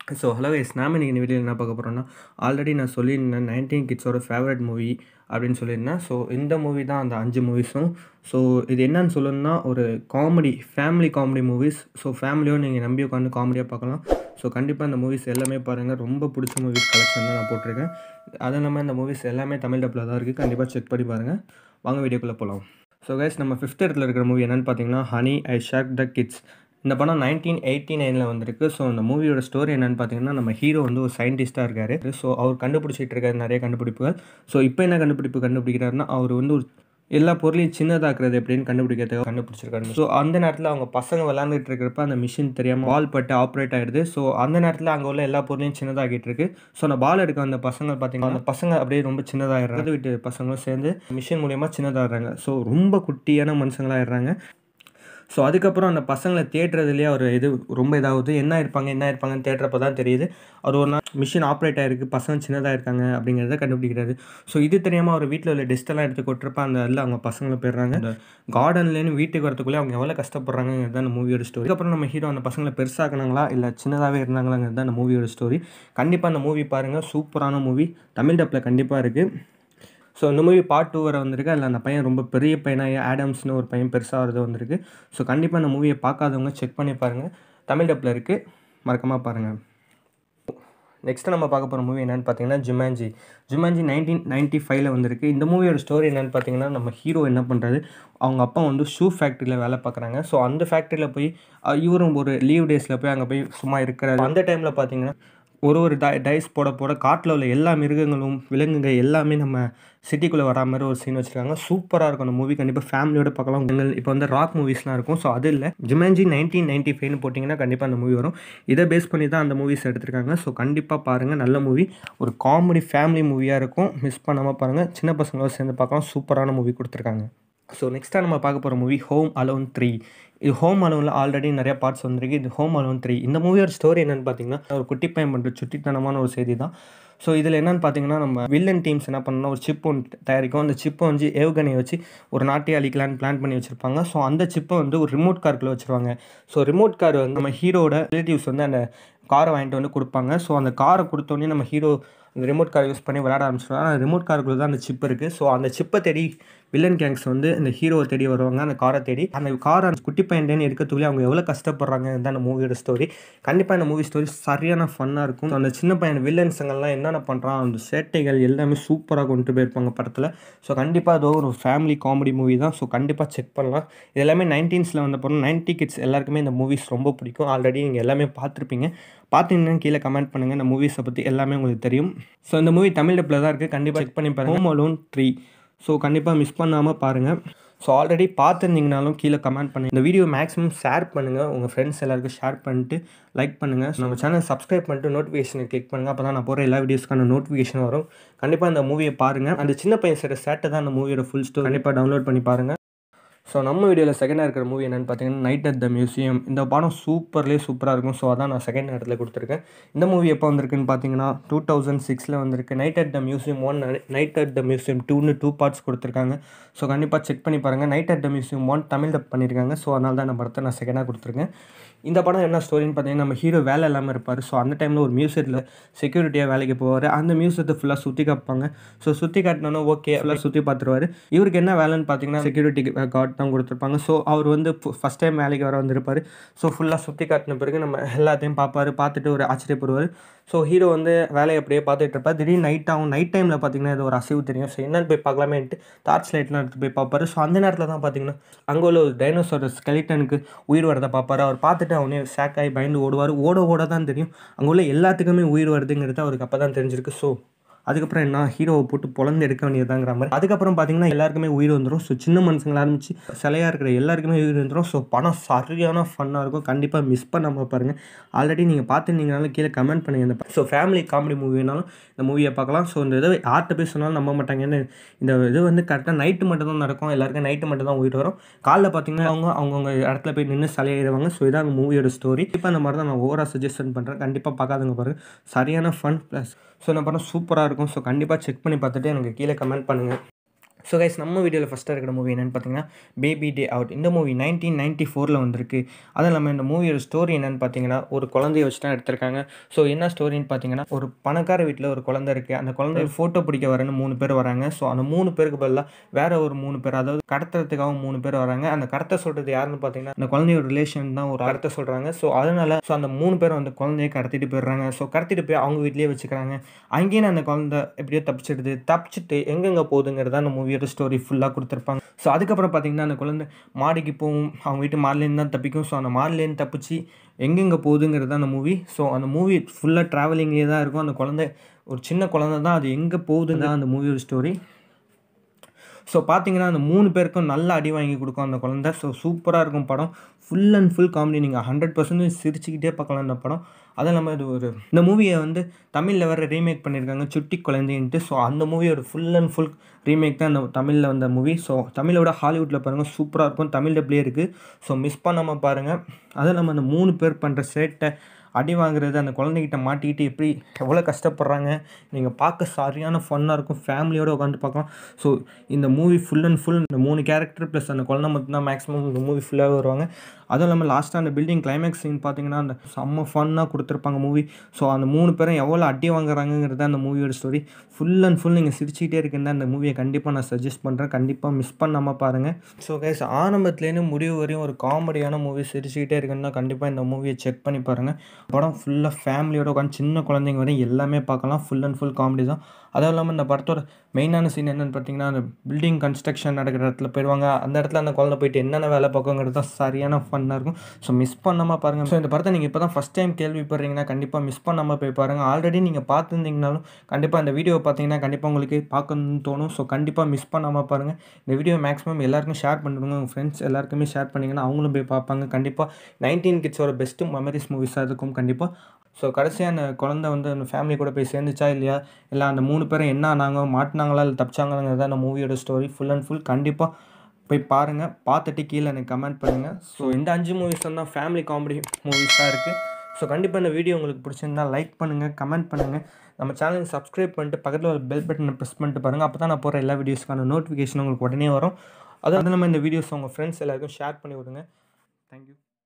so hello guys நாம இன்றைக்கி இந்த வீடியோவில் என்ன பார்க்க போகிறோம்னா ஆல்ரெடி நான் சொல்லியிருந்தேன் நைன்டீன் கிட்ஸோட ஃபேவரட் மூவி அப்படின்னு சொல்லியிருந்தேன் ஸோ இந்த மூவி தான் அந்த அஞ்சு மூவிஸும் ஸோ இது என்னன்னு சொல்லணும்னா ஒரு comedy family comedy movies so ஃபேமிலியோ நீங்கள் நம்பி உட்காந்து காமெடியாக பார்க்கலாம் ஸோ கண்டிப்பாக இந்த மூவிஸ் எல்லாமே பாருங்கள் ரொம்ப பிடிச்ச மூவிஸ் கலெக்ஷன் தான் நான் போட்டிருக்கேன் அதுவும் இல்லாமல் இந்த மூவிஸ் எல்லாமே தமிழ் டப்பில் தான் இருக்குது கண்டிப்பாக செக் பண்ணி பாருங்கள் வாங்க வீடியோக்குள்ளே போகலாம் ஸோ கைஸ் நம்ம ஃபிஃப்த் இடத்துல இருக்கிற மூவி என்னென்னு பார்த்தீங்கன்னா honey I shrunk the kids இந்த படம் நைன்டீன் எயிட்டி நைனில் வந்திருக்கு ஸோ இந்த மூவியோட ஸ்டோரி என்னென்னு பார்த்தீங்கன்னா நம்ம ஹீரோ வந்து ஒரு சயின்டிஸ்ட்டாக இருக்கார் ஸோ அவர் கண்டுபிடிச்சிட்டு இருக்காரு நிறைய கண்டுபிடிப்புகள் ஸோ இப்போ என்ன கண்டுபிடிப்பு கண்டுபிடிக்கிறாருன்னா அவர் வந்து ஒரு எல்லா பொருளையும் சின்னதாக்குறது எப்படின்னு கண்டுபிடிக்கிறதுக்காக கண்டுபிடிச்சிருக்காரு ஸோ அந்த நேரத்தில் அவங்க பசங்க விளாண்டுட்டு இருக்கிறப்ப அந்த மிஷின் தெரியாமல் பால் பட்டு ஆப்ரேட் ஆகிடுது ஸோ அந்த நேரத்தில் அங்கே உள்ள எல்லா பொருளையும் சின்னதாகிட்டு இருக்கு ஸோ அந்த பால் எடுக்க அந்த பசங்க பார்த்தீங்கன்னா அந்த பசங்க அப்படியே ரொம்ப சின்னதாகிடுறாங்க வீட்டு பசங்களும் சேர்ந்து மிஷின் மூலியமாக சின்னதாகிறாங்க ஸோ ரொம்ப குட்டியான மனுஷங்களாகிடுறாங்க ஸோ அதுக்கப்புறம் அந்த பசங்களை தேடுறதுலேயே அவர் இது ரொம்ப இதாகுது என்ன இருப்பாங்க என்ன இருப்பாங்கன்னு தேடுறப்ப தான் தெரியுது அவர் ஒரு நாள் மிஷின் ஆப்ரேட் ஆகிருக்கு பசங்க சின்னதாக இருக்காங்க அப்படிங்கிறத கண்டுபிடிக்கிறாரு ஸோ இது தெரியாமல் அவர் வீட்டில் உள்ள டெஸ்ட்டெல்லாம் எடுத்து கொட்டுறப்ப அந்த அதில் அவங்க பசங்களை போயிடுறாங்க அந்த கார்டன்லேருந்து வீட்டுக்கு வரத்துக்குள்ளே அவங்க எவ்வளோ கஷ்டப்படுறாங்கிறது தான் அந்த மூவியோட ஸ்டோரி அதுக்கப்புறம் நம்ம ஹீரோ அந்த பசங்களை பெருசாக்குனாங்களா இல்லை சின்னதாகவே இருந்தாங்களாங்கிறது தான் அந்த மூவியோட ஸ்டோரி கண்டிப்பாக அந்த மூவி பாருங்கள் சூப்பரான மூவி தமிழ் டப்பில் கண்டிப்பாக இருக்குது ஸோ இந்த மூவி பார்ட் டூ வர வந்திருக்கு அதில் அந்த பையன் ரொம்ப பெரிய பையனாக ஆடம்ஸ்னு ஒரு பையன் பெருசாக வரது வந்திருக்கு ஸோ கண்டிப்பாக இந்த மூவியை பார்க்காதவங்க செக் பண்ணி பாருங்கள் தமிழ் டப்பில் இருக்குது மறக்காமல் பாருங்கள் நெக்ஸ்ட்டு நம்ம பார்க்க போகிற மூவி என்னென்னு பார்த்தீங்கன்னா ஜுமான்ஜி ஜுமான்ஜி நைன்டீன் நைன்ட்டி ஃபைவ்ல வந்திருக்கு இந்த மூவியோட ஸ்டோரி என்னென்னு பார்த்தீங்கன்னா நம்ம ஹீரோ என்ன பண்ணுறாரு அவங்க அப்பா வந்து ஷூ ஃபேக்ட்ரியில் வேலை பார்க்குறாங்க ஸோ அந்த ஃபேக்ட்ரியில் போய் இவரும் ஒரு லீவ் டேஸில் போய் அங்கே போய் சும்மா இருக்கிறாரு அந்த டைமில் பார்த்தீங்கன்னா ஒரு ஒரு டை டைஸ் போட போட காட்டில் உள்ள எல்லா மிருகங்களும் விலங்குங்க எல்லாமே நம்ம சிட்டிக்குள்ளே வரா மாதிரி ஒரு சீன் வச்சுருக்காங்க சூப்பராக இருக்கும் அந்த மூவி கண்டிப்பாக ஃபேமிலியோட பார்க்கலாம் எங்கள் இப்போ வந்து ராக் மூவிஸ்லாம் இருக்கும் ஸோ அது இல்லை ஜிமன்ஜி நைன்டீன் நைன்ட்டி ஃபைவ்னு போட்டிங்கன்னா கண்டிப்பாக அந்த மூவி வரும் இதை பேஸ் பண்ணி தான் அந்த மூவிஸ் எடுத்திருக்காங்க ஸோ கண்டிப்பாக பாருங்கள் நல்ல மூவி ஒரு காமெடி ஃபேமிலி மூவியாக இருக்கும் மிஸ் பண்ணாமல் பாருங்கள் சின்ன பசங்களோட சேர்ந்து பார்க்கலாம் சூப்பரான மூவி கொடுத்துருக்காங்க ஸோ நெக்ஸ்ட்டாக நம்ம பார்க்க போகிற மூவி ஹோம் அலோன் த்ரீ இது ஹோம் அலோனில் ஆல்ரெடி நிறைய பார்ட்ஸ் வந்திருக்கு இது ஹோம் அலோன் த்ரீ இந்த மூவியோட ஸ்டோரி என்னென்னு பார்த்தீங்கன்னா ஒரு குட்டி பையன் பண்ணுற சுட்டித்தனமான ஒரு செய்தி தான் ஸோ இதில் என்னென்னு பார்த்தீங்கன்னா நம்ம வில்லன் டீம்ஸ் என்ன பண்ணணும் ஒரு சிப் ஒன்று தயாரிக்கும் அந்த சிப்பை வந்து ஏவுகணையை வச்சு ஒரு நாட்டையை அழிக்கலான்னு பிளான் பண்ணி வச்சுருப்பாங்க ஸோ அந்த சிப்பை வந்து ஒரு ரிமோட் கார்க்குள்ளே வச்சுருவாங்க ஸோ ரிமோட் கார் வந்து நம்ம ஹீரோட ரிலேட்டிவ்ஸ் வந்து அந்த காரை வாங்கிட்டு வந்து கொடுப்பாங்க ஸோ அந்த காரை கொடுத்தோன்னே நம்ம ஹீரோ அந்த ரிமோட் கார் யூஸ் பண்ணி விளையாட ஆரம்பிச்சிடுவாங்க அந்த ரிமோட் காருக்குள்ள தான் அந்த சிப் இருக்குது ஸோ அந்த சிப்பை தேடி வில்லன் கேங்ஸ் வந்து இந்த ஹீரோவை தேடி வருவாங்க அந்த காரை தேடி அந்த காரை அந்த குட்டி பையன்டேன்னு எடுக்கிறதுக்குள்ளே அவங்க எவ்வளோ கஷ்டப்படுறாங்க தான் அந்த மூவியோட ஸ்டோரி கண்டிப்பாக இந்த மூவி ஸ்டோரி சரியான ஃபன்னாக இருக்கும் அந்த சின்ன பையன் வில்லன்ஸுங்கள்லாம் என்னென்ன பண்ணுறான் அந்த சேட்டைகள் எல்லாமே சூப்பராக கொண்டு போயிருப்பாங்க படத்தில் ஸோ கண்டிப்பாக அது ஒரு ஃபேமிலி காமெடி மூவி தான் ஸோ கண்டிப்பாக செக் பண்ணலாம் இது எல்லாமே நைன்டீன்ஸில் வந்த படம் நைன்டி கிட்ஸ் எல்லாருக்குமே இந்த மூவிஸ் ரொம்ப பிடிக்கும் ஆல்ரெடி நீங்கள் எல்லாமே பார்த்துருப்பீங்க பார்த்தீங்கன்னா கீழே கமெண்ட் பண்ணுங்கள் இந்த மூவிஸை பற்றி எல்லாமே உங்களுக்கு தெரியும் ஸோ இந்த மூவி தமிழ் டப்பில் தான் இருக்குது கண்டிப்பாக செக் பண்ணி பாருங்கள் ஹோம் அலோன் த்ரீ ஸோ கண்டிப்பாக மிஸ் பண்ணாமல் பாருங்கள் ஸோ ஆல்ரெடி பார்த்துருந்தீங்கனாலும் கீழே கமெண்ட் பண்ணுங்கள் இந்த வீடியோ மேக்ஸிமம் ஷேர் பண்ணுங்கள் உங்கள் ஃப்ரெண்ட்ஸ் எல்லாருக்கும் ஷேர் பண்ணிட்டு லைக் பண்ணுங்கள் நம்ம சேனல் சப்ஸ்கிரைப் பண்ணிட்டு நோட்டிஃபிகேஷனை கிளிக் பண்ணுங்கள் அப்போ தான் நான் போகிற எல்லா வீடியோஸ்க்கான நோட்டிஃபிகேஷன் வரும் கண்டிப்பாக இந்த மூவியை பாருங்கள் அந்த சின்ன பையன் சேர சேட்டை தான் அந்த மூவியோட ஃபுல் ஸ்டோரி கண்டிப்பாக டவுன்லோட் பண்ணி பாருங்கள் ஸோ நம்ம வீடியோவில் செகண்டாக இருக்கிற மூவி என்னென்னு பார்த்தீங்கன்னா நைட் அட் த மியூசியம் இந்த படம் சூப்பர்லேயே சூப்பராக இருக்கும் ஸோ அதான் நான் செகண்ட் இடத்துல கொடுத்துருக்கேன் இந்த மூவி எப்போ வந்திருக்குன்னு பார்த்தீங்கன்னா டூ தௌசண்ட் சிக்ஸில் வந்திருக்கு night at the museum one night at the museum டூன்னு டூ பார்ட்ஸ் கொடுத்துருக்காங்க ஸோ கண்டிப்பாக செக் பண்ணி பாருங்கள் night at the museum one Tamil dub பண்ணியிருக்காங்க ஸோ அதனால தான் இந்த படத்தை நான் செகண்டாக கொடுத்துருக்கேன் இந்த படம் என்ன ஸ்டோரின்னு பார்த்தீங்கன்னா நம்ம ஹீரோ வேலை இல்லாமல் இருப்பார் ஸோ அந்த டைமில் ஒரு மியூசியத்தில் செக்யூரிட்டியாக வேலைக்கு போவார் அந்த மியூசியத்தை ஃபுல்லாக சுற்றி காப்பாங்க ஸோ சுற்றி காட்டினோன்னா ஓகே ஃபுல்லாக சுற்றி பார்த்துருவார் இவருக்கு என்ன வேலைன்னு பார்த்தீங்கன்னா செக்யூரிட்டி கார்டு தான் கொடுத்துருப்பாங்க ஸோ அவர் வந்து ஃபஸ்ட் டைம் வேலைக்கு வர வந்திருப்பார் ஸோ ஃபுல்லாக சுற்றி காட்டின பிறகு நம்ம எல்லாத்தையும் பார்ப்பார் பார்த்துட்டு ஒரு ஆச்சரியப்படுவார் ஸோ ஹீரோ வந்து வேலையை அப்படியே பார்த்துட்டு இருப்பார் திடீர்னு நைட் ஆகும் நைட் டைமில் பார்த்தீங்கன்னா இது ஒரு அசைவு தெரியும் ஸோ என்னன்னு போய் பார்க்கலாமேன்ட்டு டார்ச் லைட்லாம் எடுத்து போய் பார்ப்பாரு ஸோ அந்த நேரத்தில் தான் பார்த்தீங்கன்னா அங்கே உள்ள ஒரு டைனோசர் ஸ்கெலிட்டனுக்கு உயிர் வரதை பார்ப்பாரு அவர் பார்த்துட்டு அவனே ஷேக் ஆகி பயந்து ஓடுவார் ஓட ஓட தான் தெரியும் அங்கே உள்ள எல்லாத்துக்குமே உயிர் வருதுங்கிறது அவருக்கு அப்போ தான் தெரிஞ்சிருக்கு ஸோ அதுக்கப்புறம் என்ன ஹீரோவை போட்டு பொழந்து எடுக்க வேண்டியதாங்கிற மாதிரி அதுக்கப்புறம் பார்த்தீங்கன்னா எல்லாருக்குமே உயிர் வந்துடும் ஸோ சின்ன மனுஷங்களை ஆரம்பிச்சு சிலையாக இருக்கிற எல்லாருக்குமே உயிர் வந்துடும் ஸோ படம் சரியான ஃபன்னாக இருக்கும் கண்டிப்பாக மிஸ் பண்ணாமல் பாருங்கள் ஆல்ரெடி நீங்கள் பார்த்துருந்தீங்கனாலும் கீழே கமெண்ட் பண்ணுங்கள் இந்த ஸோ ஃபேமிலி காமெடி மூவினாலும் இந்த மூவியை பார்க்கலாம் ஸோ இந்த இதை ஆர்ட்ட போய் சொன்னாலும் நம்ப மாட்டாங்க ஏன்னா இந்த இது வந்து கரெக்டாக நைட்டு மட்டும் தான் நடக்கும் எல்லாருக்கும் நைட்டு மட்டும் தான் உயிர் வரும் காலைல பார்த்தீங்கன்னா அவங்க அவங்கவுங்க இடத்துல போய் நின்று சிலையிடுவாங்க ஸோ இதான் அந்த மூவியோட ஸ்டோரி இப்போ அந்த மாதிரி தான் நான் ஓவராக சஜஷன் பண்ணுறேன் கண்டிப்பாக பார்க்காதுங்க பாருங்கள் சரியான ஃபன் ப்ளஸ் ஸோ இந்த படம் சூப்பராக இருக்கும் ஸோ கண்டிப்பாக செக் பண்ணி பார்த்துட்டு எனக்கு கீழே கமெண்ட் பண்ணுங்கள் ஸோ கைஸ் நம்ம வீடியோவில் ஃபஸ்ட்டாக இருக்கிற மூவி என்னென்னு பார்த்தீங்கன்னா பேபி டே அவுட் இந்த மூவி நைன்டீன் நைன்ட்டி ஃபோரில் வந்திருக்கு அதுவும் இல்லாமல் இந்த மூவியோட ஸ்டோரி என்னென்னு பார்த்தீங்கன்னா ஒரு குழந்தைய வச்சு தான் எடுத்திருக்காங்க ஸோ என்ன ஸ்டோரின்னு பார்த்தீங்கன்னா ஒரு பணக்கார வீட்டில் ஒரு குழந்தை இருக்குது அந்த குழந்தைய ஃபோட்டோ பிடிக்க வரேன்னு மூணு பேர் வராங்க ஸோ அந்த மூணு பேருக்கு பதிலாக வேற ஒரு மூணு பேர் அதாவது கடத்துறதுக்காக மூணு பேர் வராங்க அந்த கடத்த சொல்கிறது யாருன்னு பார்த்தீங்கன்னா அந்த குழந்தையோட ரிலேஷன் தான் ஒரு கடத்த சொல்கிறாங்க ஸோ அதனால ஸோ அந்த மூணு பேர் வந்து குழந்தைய கடத்திட்டு போயிடுறாங்க ஸோ கடத்திட்டு போய் அவங்க வீட்லேயே வச்சுக்கிறாங்க அங்கேயும் அந்த குழந்தை எப்படியோ தப்பிச்சிடுது தப்பிச்சிட்டு எங்கெங்கே போகுதுங்கிறத அந்த மூவியோட ஸ்டோரி ஃபுல்லாக கொடுத்துருப்பாங்க ஸோ அதுக்கப்புறம் பார்த்தீங்கன்னா அந்த குழந்தை மாடிக்கு போகும் அவங்க வீட்டு மாடிலேருந்து தான் தப்பிக்கும் ஸோ அந்த மாடிலேருந்து தப்பிச்சு எங்கெங்கே போகுதுங்கிறது அந்த மூவி ஸோ அந்த மூவி ஃபுல்லாக ட்ராவலிங்லேயே தான் இருக்கும் அந்த குழந்தை ஒரு சின்ன குழந்தை தான் அது எங்கே போகுதுங்க அந்த மூவியோட ஸ்டோரி ஸோ பார்த்தீங்கன்னா அந்த மூணு பேருக்கும் நல்ல அடி வாங்கி கொடுக்கும் அந்த குழந்தை ஸோ சூப்பராக இருக்கும் படம் ஃபுல் அண்ட் ஃபுல் காமெடி நீங்கள் ஹண்ட்ரட் பர்சன்டேஜ் சிரிச்சுக்கிட்டே பார்க்கலாம் இந்த படம் அதுவும் இல்லாமல் இது ஒரு இந்த மூவியை வந்து தமிழில் வேறு ரீமேக் பண்ணியிருக்காங்க சுட்டி குழந்தைன்ட்டு ஸோ அந்த மூவியோட ஃபுல் அண்ட் ஃபுல் ரீமேக் தான் இந்த தமிழில் வந்த மூவி ஸோ தமிழோட ஹாலிவுட்டில் பாருங்கள் சூப்பராக இருக்கும் தமிழ் டப்லேயே இருக்குது ஸோ மிஸ் பண்ணாமல் பாருங்கள் அதுவும் இல்லாமல் அந்த மூணு பேர் பண்ணுற சேட்டை அடி வாங்குறது அந்த குழந்தைகிட்ட மாட்டிக்கிட்டு எப்படி எவ்வளோ கஷ்டப்படுறாங்க நீங்கள் பார்க்க சரியான ஃபன்னாக இருக்கும் ஃபேமிலியோடு உட்காந்து பார்க்கலாம் ஸோ இந்த மூவி ஃபுல் அண்ட் ஃபுல் இந்த மூணு கேரக்டர் ப்ளஸ் அந்த குழந்தை மட்டும்தான் மேக்ஸிமம் இந்த மூவி ஃபுல்லாக வருவாங்க அதுவும் இல்லாமல் லாஸ்ட்டாக அந்த பில்டிங் கிளைமேக்ஸ் சீன் பார்த்தீங்கன்னா அந்த செம்ம ஃபன்னாக கொடுத்துருப்பாங்க மூவி ஸோ அந்த மூணு பேரும் எவ்வளோ அடி வாங்குறாங்கிறது அந்த மூவியோட ஸ்டோரி ஃபுல் அண்ட் ஃபுல் நீங்கள் சிரிச்சிக்கிட்டே இருக்குன்னா அந்த மூவியை கண்டிப்பாக நான் சஜஸ்ட் பண்ணுறேன் கண்டிப்பாக மிஸ் பண்ணாமல் பாருங்கள் ஸோ கைஸ் ஆரம்பத்துலேருந்து முடிவு வரையும் ஒரு காமெடியான மூவி சிரிச்சுக்கிட்டே இருக்குன்னா கண்டிப்பாக இந்த மூவியை செக் பண்ணி பாருங்கள் படம் ஃபுல்லாக ஃபேமிலியோட உட்காந்து சின்ன குழந்தைங்க வரையும் எல்லாமே பார்க்கலாம் ஃபுல் அண்ட் ஃபுல் காமெடி தான் அதுவும் இல்லாமல் இந்த படத்தோட மெயினான சீன் என்னென்னு பார்த்தீங்கன்னா அந்த பில்டிங் கன்ஸ்ட்ரக்ஷன் நடக்கிற இடத்துல போயிடுவாங்க அந்த இடத்துல அந்த குழந்தை போயிட்டு என்னென்ன வேலை பார்க்குங்கிறது தான் சரியான ஃபன்னாக இருக்கும் ஸோ மிஸ் பண்ணாமல் பாருங்கள் ஸோ இந்த படத்தை நீங்கள் இப்போ தான் ஃபஸ்ட் டைம் கேள்விப்படுறீங்கன்னா கண்டிப்பாக மிஸ் பண்ணாமல் போய் பாருங்கள் ஆல்ரெடி நீங்கள் பார்த்துருந்தீங்கனாலும் கண்டிப்பாக இந்த வீடியோ பார்த்தீங்கன்னா கண்டிப்பாக உங்களுக்கு பார்க்கணும்னு தோணும் ஸோ கண்டிப்பாக மிஸ் பண்ணாமல் பாருங்கள் இந்த வீடியோ மேக்ஸிமம் எல்லாருக்கும் ஷேர் பண்ணிவிடுங்க உங்கள் ஃப்ரெண்ட்ஸ் எல்லாருக்குமே ஷேர் பண்ணிங்கன்னா அவங்களும் போய் பார்ப்பாங்க கண்டிப்பாக நைன்டீன் கிட்ஸோட பெஸ்ட்டு மெமரிஸ் மூவிஸாக இருக்கும் கண்டிப்பாக ஸோ கடைசியாக அந்த குழந்தை வந்து அந்த ஃபேமிலி கூட போய் சேர்ந்துச்சா இல்லையா இல்லை அந்த மூணு பேரும் என்ன ஆனாங்க மாட்டினாங்களா இல்லை தப்பிச்சாங்கிறத அந்த மூவியோட ஸ்டோரி ஃபுல் அண்ட் ஃபுல் கண்டிப்பாக போய் பாருங்கள் பார்த்துட்டு கீழே எனக்கு கமெண்ட் பண்ணுங்கள் ஸோ இந்த அஞ்சு மூவிஸ் தான் ஃபேமிலி காமெடி மூவிஸாக இருக்குது ஸோ கண்டிப்பாக இந்த வீடியோ உங்களுக்கு பிடிச்சிருந்தா லைக் பண்ணுங்கள் கமெண்ட் பண்ணுங்கள் நம்ம சேனலுக்கு சப்ஸ்கிரைப் பண்ணிட்டு பக்கத்தில் ஒரு பெல் பட்டனை ப்ரெஸ் பண்ணிட்டு பாருங்கள் அப்போ தான் நான் போகிற எல்லா வீடியோஸ்க்கான நோட்டிஃபிகேஷன் உங்களுக்கு உடனே வரும் அதுவும் நம்ம இந்த வீடியோஸ் உங்கள் ஃப்ரெண்ட்ஸ் எல்லாருக்கும் ஷேர் பண்ணி விடுங்க தேங்க்யூ